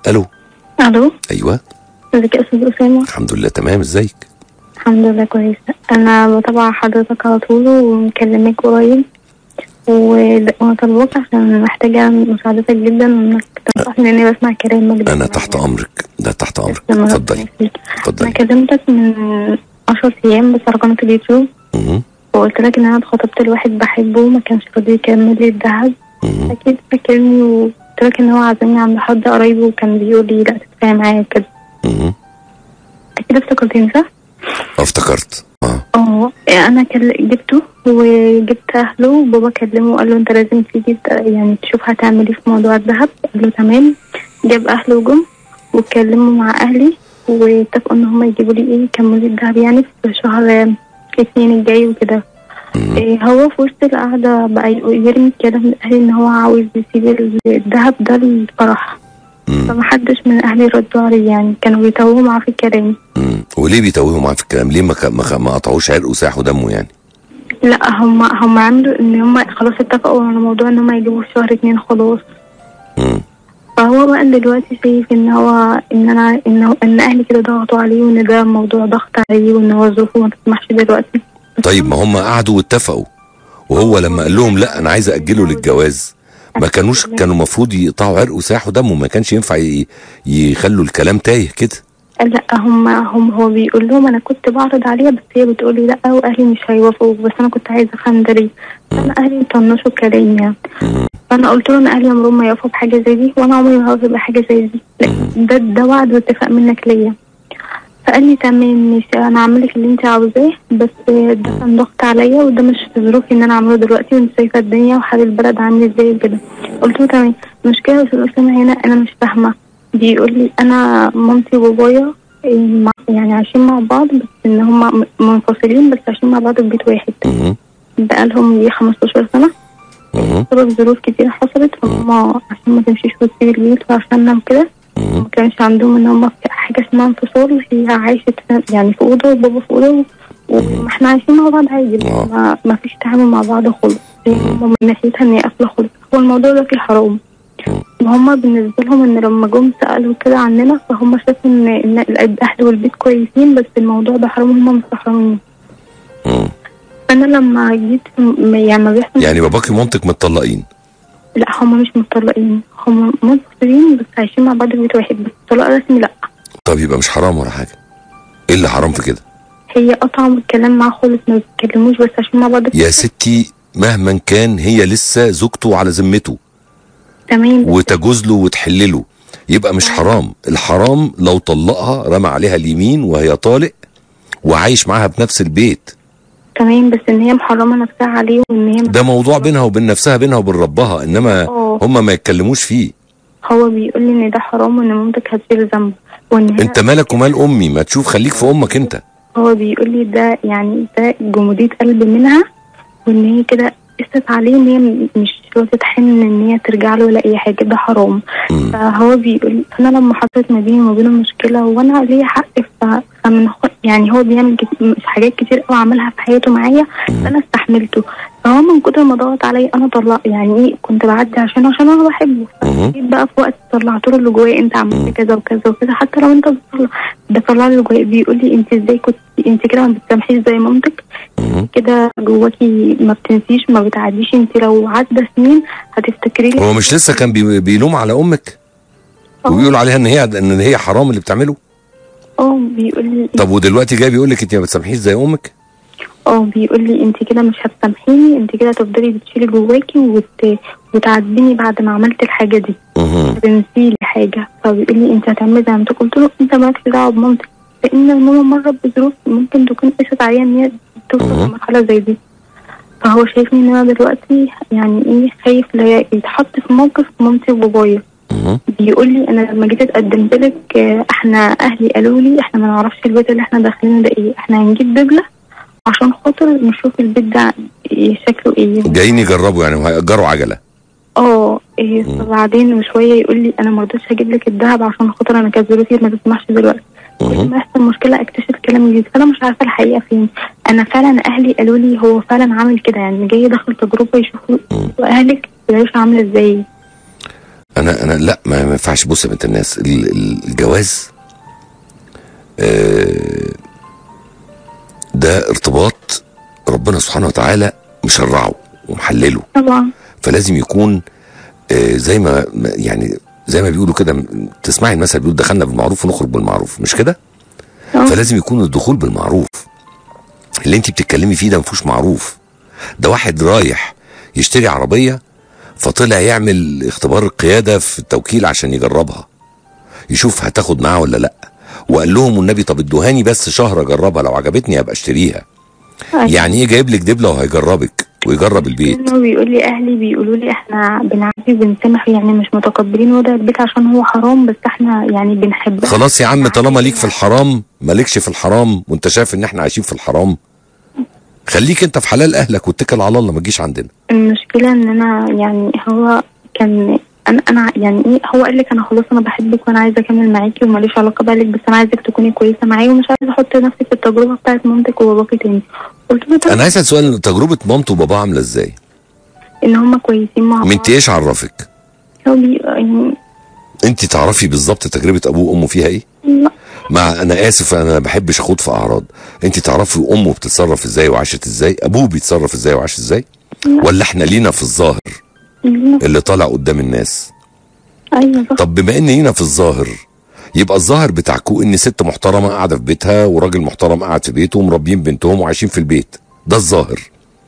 الو الو ايوه ازيك يا استاذ اسامه الحمد لله تمام ازيك الحمد لله كويسه انا بتابع حضرتك على طول ومكلمك قريب و- وطلبك عشان محتاجه مساعدتك جدا انك تنصحني لاني بسمع كلام مجد انا تحت امرك ده تحت امرك تسلم يا رب. اتفضلي انا اتفضلي كلمتك من 10 ايام بس على قناه اليوتيوب مهم. وقلت لك ان انا اتخطبت لواحد بحبه وما كانش راضي يكمل لي الذهب مهم. اكيد فاكرني وقلت لك ان هو عازمني عند حد قريب وكان بيقول لي لا تتفاهم معايا كده مهم. اكيد افتكرتني صح؟ اه افتكرت اه اه انا كل... جبته وجبت اهله وبابا كلمه وقال له انت لازم تيجي ت- يعني تشوف هتعمل ايه في موضوع الذهب قال له تمام جاب اهله وجم واتكلموا مع اهلي واتفقوا ان هم يجيبوا لي ايه يكملوا لي الذهب يعني في شهر آه، اتنين الجاي وكده مهم. إيه هو في وسط القعدة بقى يرمي كلام من أهلي إن هو عاوز يسيب الذهب ده للفرح مم. فمحدش من أهلي ردوا عليه يعني كانوا بيتوهوا معاه في الكلام مم. وليه بيتوهوا معاه في الكلام ليه ما ك- ما, ك- ما قطعوش عرق وساح ودمه يعني لا هم هم عملوا ان هم خلاص اتفقوا على موضوع ان هم يجيبوا في شهر اتنين خلاص مم. فهو بقى دلوقتي شايف ان هو ان انا ان هو ان اهلي كده ضغطوا عليه وان ده موضوع ضغط عليه وان هو ظروفه ما تسمحش دلوقتي طيب ما هم قعدوا واتفقوا وهو لما قال لهم لا انا عايز اجله للجواز ما كانوش كانوا المفروض يقطعوا عرق وساح ودمه ما كانش ينفع ي- يخلوا الكلام تايه كده لا هم هم هو بيقول لهم انا كنت بعرض عليها بس هي بتقول لي لا واهلي مش هيوافقوا بس انا كنت عايزه افهم ده ليه فانا اهلي طنشوا كلامي يعني مم. فانا قلت له ان اهلي عمرهم ما يوافقوا بحاجه زي دي وانا عمري ما هوافق بحاجه زي دي لكن ده ده وعد واتفاق منك ليا فقال لي تمام ماشي انا هعمل لك اللي انت عاوزاه بس ده كان ضغط عليا وده مش في ظروفي ان انا اعمله دلوقتي وانت شايفه الدنيا وحال البلد عامل ازاي وكده قلت له تمام المشكله يا استاذ اسامه هنا انا مش فاهمه بيقول لي انا مامتي وبابايا إيه، مع- يعني عايشين مع بعض بس ان هم منفصلين بس عايشين مع بعض في بيت واحد مم. بقالهم يجي 15 سنه مم. بسبب ظروف كتير حصلت فهم عشان ما تمشيش وتسيب البيت وعشان وكده مم. ما كانش عندهم ان هم في حاجه اسمها انفصال هي عايشه في- يعني في اوضه وبابا في اوضه وما احنا عايشين مع بعض عادي بس آه. ما, ما فيش تعامل مع بعض خالص هي هم من ناحيتها ان هي قافله خالص هو الموضوع ده فيه حرام وهم بالنسبه لهم ان لما جم سالوا كده عننا فهم شافوا ان ان الاهل والبيت كويسين بس الموضوع ده حرام هم مستحرمين مم. فانا لما جيت م- يعني ما بيحصل يعني باباكي ومامتك متطلقين لا هم مش مطلقين هم منفصلين بس عايشين مع بعض في بيت واحد بس طلاق رسمي لا طب يبقى مش حرام ولا حاجه ايه اللي حرام في كده هي قطعوا الكلام معاه خالص ما بيتكلموش بس عشان مع بعض في يا بيت ستي مهما كان هي لسه زوجته على ذمته تمام وتجوز له وتحل له يبقى مش حرام الحرام لو طلقها رمى عليها اليمين وهي طالق وعايش معاها بنفس البيت تمام بس ان هي محرمه نفسها عليه وان هي ده موضوع بينها وبين نفسها بينها وبين ربها انما اه. هم ما يتكلموش فيه هو بيقول لي ان ده حرام وان مامتك هتشيل ذنب وان هي انت مالك ومال امي ما تشوف خليك في امك انت هو بيقول لي ده يعني ده جمودية قلب منها وان هي كده قست عليه ان هي م- مش راضيه تحن ان هي ترجع له ولا اي حاجه ده حرام مم. فهو بيقول انا لما حصلت ما بيني وما بينه مشكله وانا ليا حق ف- فمن خ- يعني هو بيعمل كت- مش حاجات كتير قوي عملها في حياته معايا فانا استحملته فهو من كتر ما ضغط عليا انا طلع يعني ايه كنت بعدي عشانه عشان انا بحبه مهم. جيت بقى في وقت طلعت له اللي جوايا انت عملت كذا وكذا وكذا حتى لو انت بتطلع ده طلع لي اللي جوايا بيقول لي انت ازاي كنت انت كده ما بتسامحيش زي مامتك مهم. كده جواكي ما بتنسيش ما بتعديش انت لو عدى سنين هتفتكري لي هو مش لسه كان بي- بيلوم على امك وبيقول عليها ان هي ان هي حرام اللي بتعمله اه بيقول لي طب ودلوقتي جاي بيقول لك انت ما بتسامحيش زي امك اه بيقول لي انت كده مش هتسامحيني انت كده هتفضلي بتشيلي جواكي وت... وتعذبيني بعد ما عملت الحاجه دي مهم. بنسيلي حاجه فبيقول لي انت هتعملي زي ما انت قلت له انت مالكش دعوه بمامتك لان الماما مرت بظروف ممكن تكون قست عليها ان هي توصل مهم. لمرحله زي دي فهو شايفني ان انا دلوقتي يعني ايه خايف لا يتحط في موقف مامتي وبابايا مهم. بيقول لي انا لما جيت اتقدمت لك آه، احنا اهلي قالوا لي احنا ما نعرفش البيت اللي احنا داخلينه ده ايه احنا هنجيب دجله عشان خاطر نشوف البيت ده إيه شكله ايه جايين يجربوا يعني وهيأجروا عجله اه إيه فبعدين شويه يقول لي انا ما رضيتش اجيب لك الذهب عشان خاطر انا كانت ظروفي ما تسمحش دلوقتي كل مهم. ما يحصل مشكله اكتشف كلام جديد فانا مش عارفه الحقيقه فين انا فعلا اهلي قالوا لي هو فعلا عامل كده يعني جاي داخل تجربه يشوفوا اهلك العيشه عامله ازاي انا انا لا ما ما ينفعش بص يا بنت الناس ال- ال- الجواز آه، ده ارتباط ربنا سبحانه وتعالى مشرعه ومحلله طبعا فلازم يكون آه، زي ما ما- يعني زي ما بيقولوا كده م- تسمعي المثل بيقول دخلنا بالمعروف ونخرج بالمعروف مش كده؟ اه فلازم يكون الدخول بالمعروف اللي انت بتتكلمي فيه ده مفيهوش معروف ده واحد رايح يشتري عربيه فطلع يعمل اختبار القياده في التوكيل عشان يجربها يشوف هتاخد معاه ولا لا وقال لهم والنبي طب ادوهاني بس شهر اجربها لو عجبتني ابقى اشتريها أيوة. يعني ايه جايب لك دبله وهيجربك ويجرب البيت انه بيقول لي اهلي بيقولوا لي احنا بنعدي وبنسامح يعني مش متقبلين وضع البيت عشان هو حرام بس احنا يعني بنحبها خلاص يا عم طالما ليك في الحرام مالكش في الحرام وانت شايف ان احنا عايشين في الحرام خليك انت في حلال اهلك واتكل على الله ما تجيش عندنا المشكلة ان انا يعني هو كان انا انا يعني ايه هو قال لك انا خلاص انا بحبك وانا عايزه اكمل معاكي وماليش علاقه بالك بس انا عايزك تكوني كويسه معايا ومش عايزه احط نفسي في التجربه بتاعت مامتك وباباكي تاني قلت له طب انا عايز اسال سؤال تجربه مامته وباباه عامله ازاي ان هم كويسين مع ما بعض انت ايش عرفك هو بي يعني انت تعرفي بالظبط تجربه ابوه وامه فيها ايه لا مع انا اسف انا ما بحبش اخوض في اعراض انت تعرفي امه بتتصرف ازاي وعاشت ازاي ابوه بيتصرف ازاي وعاش ازاي لا. ولا احنا لينا في الظاهر لا. اللي طالع قدام الناس ايوه صح طب بما ان لينا في الظاهر يبقى الظاهر بتاعكو ان ست محترمه قاعده في بيتها وراجل محترم قاعد في بيته ومربيين بنتهم وعايشين في البيت ده الظاهر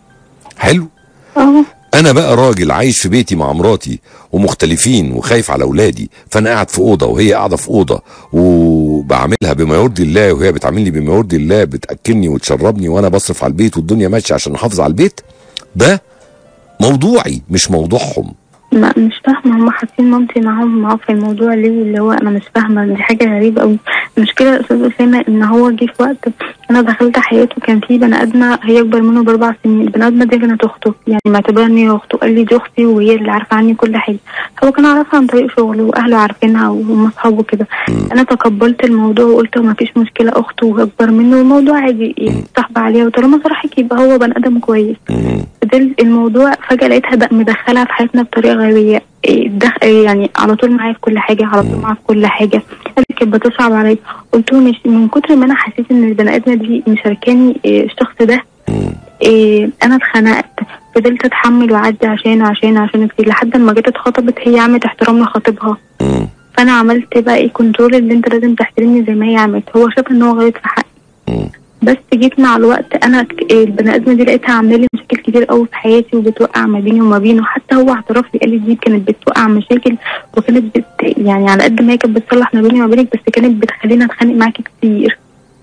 حلو اه انا بقى راجل عايش في بيتي مع مراتي ومختلفين وخايف على اولادي فانا قاعد في اوضه وهي قاعده في اوضه وبعملها بما يرضي الله وهي بتعاملني بما يرضي الله بتاكلني وتشربني وانا بصرف على البيت والدنيا ماشيه عشان احافظ على البيت ده موضوعي مش موضوعهم ما مش فاهمة هم حاسين مامتي معاهم معاه في الموضوع ليه اللي هو أنا مش فاهمة دي حاجة غريبة أوي المشكلة يا أستاذ أسامة إن هو جه في وقت أنا دخلت حياته كان في بني آدمة هي أكبر منه بأربع سنين البني آدمة دي كانت أخته يعني معتبرها إن هي أخته قال لي دي أختي وهي اللي عارفة عني كل حاجة هو كان عارفها عن طريق شغله وأهله عارفينها وهم أصحابه كده أنا تقبلت الموضوع وقلت ما فيش مشكلة أخته وأكبر منه والموضوع عادي صاحب عليها وطالما صرحك يبقى هو بني آدم كويس مم. فضل الموضوع فجأة لقيتها بقى مدخلها في حياتنا بطريقة غبية إيه دخ... إيه يعني على طول معايا في كل حاجة على طول معايا في كل حاجة قال لي كانت بتصعب عليا قلت له مش من كتر ما أنا حسيت إن البني آدمة دي مشاركاني إيه الشخص ده مم. إيه أنا اتخنقت فضلت أتحمل وأعدي عشانه عشانه عشانه كتير لحد ما جيت اتخطبت هي عملت احترام لخطيبها مم. فأنا عملت بقى إيه كنترول اللي أنت لازم تحترمني زي ما هي عملت هو شاف إن هو غلط في حقي مم. بس جيت مع الوقت انا ك- البني ادمه دي لقيتها عامله لي مشاكل كتير قوي في حياتي وبتوقع ما بيني وما بينه حتى هو اعترف لي قال لي دي كانت بتوقع مشاكل وكانت بت يعني على قد ما هي كانت بتصلح ما بيني وما بينك بس كانت بتخليني اتخانق معاكي كتير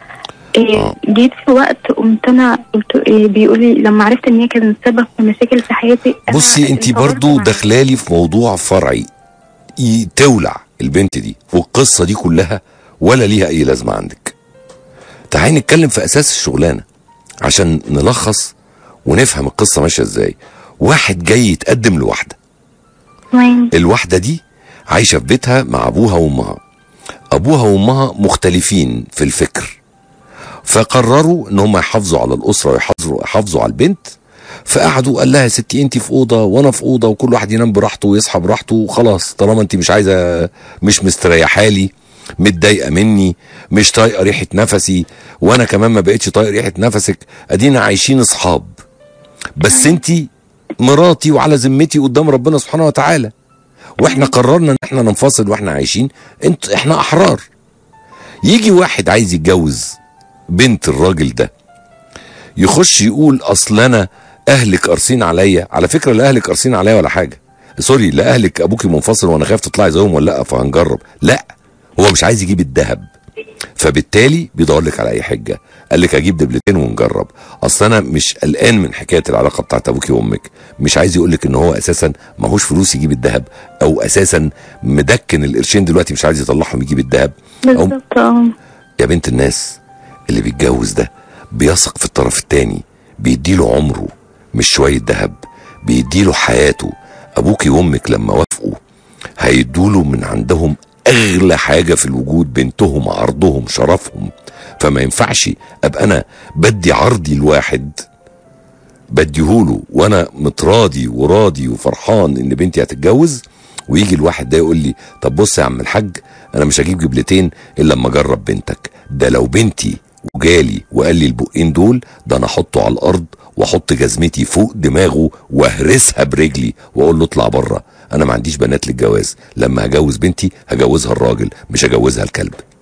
إيه آه. جيت في وقت قمت انا قلت إيه بيقول لي لما عرفت ان هي كانت سبب في مشاكل في حياتي أنا بصي انت انفجرت برضو معاه. داخلالي في موضوع فرعي ي- تولع البنت دي والقصه دي كلها ولا ليها اي لازمه عندك تعالي نتكلم في اساس الشغلانه عشان نلخص ونفهم القصه ماشيه ازاي واحد جاي يتقدم لواحده تمام الواحده دي عايشه في بيتها مع ابوها وامها ابوها وامها مختلفين في الفكر فقرروا ان هم يحافظوا على الاسره ويحافظوا يحافظوا على البنت فقعدوا قال لها يا ستي انت في اوضه وانا في اوضه وكل واحد ينام براحته ويصحى براحته وخلاص طالما انت مش عايزه مش مستريحه لي متضايقه مني مش طايقه ريحه نفسي وانا كمان ما بقتش طايق ريحه نفسك ادينا عايشين اصحاب بس انت مراتي وعلى ذمتي قدام ربنا سبحانه وتعالى واحنا قررنا ان احنا ننفصل واحنا عايشين انت احنا احرار يجي واحد عايز يتجوز بنت الراجل ده يخش يقول اصل انا اهلك قارصين عليا على فكره لا اهلك قارصين عليا ولا حاجه سوري لا اهلك ابوكي منفصل وانا خايف تطلعي زيهم ولا لا فهنجرب لا هو مش عايز يجيب الذهب فبالتالي بيدور لك على اي حجه قال لك اجيب دبلتين ونجرب اصل انا مش قلقان من حكايه العلاقه بتاعت ابوكي وامك مش عايز يقول لك ان هو اساسا ماهوش فلوس يجيب الذهب او اساسا مدكن القرشين دلوقتي مش عايز يطلعهم يجيب الذهب او بالظبط اه يا بنت الناس اللي بيتجوز ده بيثق في الطرف التاني بيديله عمره مش شوية ذهب بيديله حياته أبوكي وأمك لما وافقوا هيدوله من عندهم أغلى حاجة في الوجود بنتهم عرضهم شرفهم فما ينفعش أبقى أنا بدي عرضي الواحد بديهوله وأنا متراضي وراضي وفرحان إن بنتي هتتجوز ويجي الواحد ده يقول لي طب بص يا عم الحاج انا مش هجيب جبلتين الا لما اجرب بنتك ده لو بنتي وجالي وقال لي البقين دول ده انا احطه على الارض واحط جزمتي فوق دماغه واهرسها برجلي واقول له اطلع بره انا ما عنديش بنات للجواز لما هجوز بنتي هجوزها الراجل مش هجوزها الكلب